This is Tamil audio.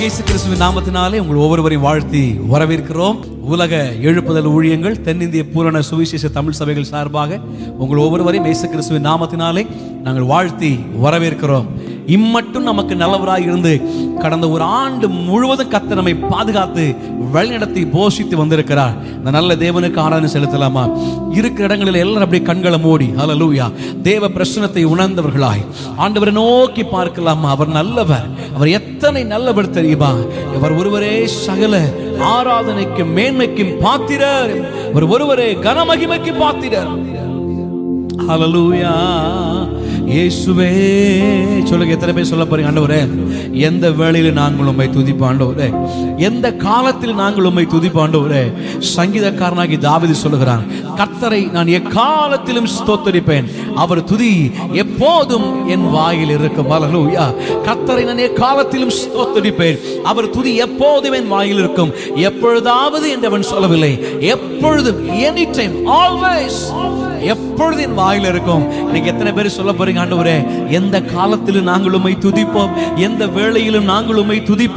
இயேசு கிறிஸ்துவின் நாமத்தினாலே உங்கள் ஒவ்வொருவரையும் வாழ்த்தி வரவேற்கிறோம் உலக எழுப்புதல் ஊழியங்கள் தென்னிந்திய பூரண சுவிசேஷ தமிழ் சபைகள் சார்பாக உங்கள் ஒவ்வொருவரையும் இயேசு கிறிஸ்துவின் நாமத்தினாலே நாங்கள் வாழ்த்தி வரவேற்கிறோம் இம்மட்டும் நமக்கு நல்லவராய் இருந்து கடந்த ஒரு ஆண்டு முழுவதும் கத்த நம்மை பாதுகாத்து வழிநடத்தி போஷித்து வந்திருக்கிறார் இந்த நல்ல தேவனுக்கு ஆராதனை செலுத்தலாமா இருக்கிற இடங்களில் எல்லாரும் அப்படியே கண்களை மூடி ஹalleluya தேவ பிரசனத்தை உணர்ந்தவர்களாய் ஆண்டவரை நோக்கி பார்க்கலாமா அவர் நல்லவர் அவர் எத்தனை நல்லவர் தெரியுமா அவர் ஒருவரே சகல ஆராதனைக்கும் மேன்மைக்கும் பாத்திரர் அவர் ஒருவரே கனமகிமைக்கு பாத்திரர் ஹalleluya இயேசுவே சொல்லுங்க எத்தனை பேர் சொல்ல போறீங்க ஆண்டவரே எந்த வேளையில நாங்கள் உம்மை துதிப்போம் ஆண்டவரே எந்த காலத்தில் நாங்கள் உம்மை துதிப்போம் ஆண்டவரே சங்கீதக்காரனாகி தாவீது சொல்லுகிறான் கர்த்தரை நான் எக்காலத்திலும் ஸ்தோத்தரிப்பேன் அவர் துதி எப்போதும் என் வாயில் இருக்கும் ஹalleluya கர்த்தரை நான் எக்காலத்திலும் ஸ்தோத்தரிப்பேன் அவர் துதி எப்போதும் என் வாயில் இருக்கும் எப்பொழுதாவது என்று அவன் சொல்லவில்லை எப்பொழுதும் எனி டைம் ஆல்வேஸ் எப்பொழுது என் வாயில் இருக்கும் இன்னைக்கு எத்தனை பேர் சொல்ல போறீங்க ஆண்டவரே எந்த காலத்திலும் நாங்கள் உம்மை துதிப்போம் எந்த வேளையிலும் நாங்கள் உம்மை துதிப்போம்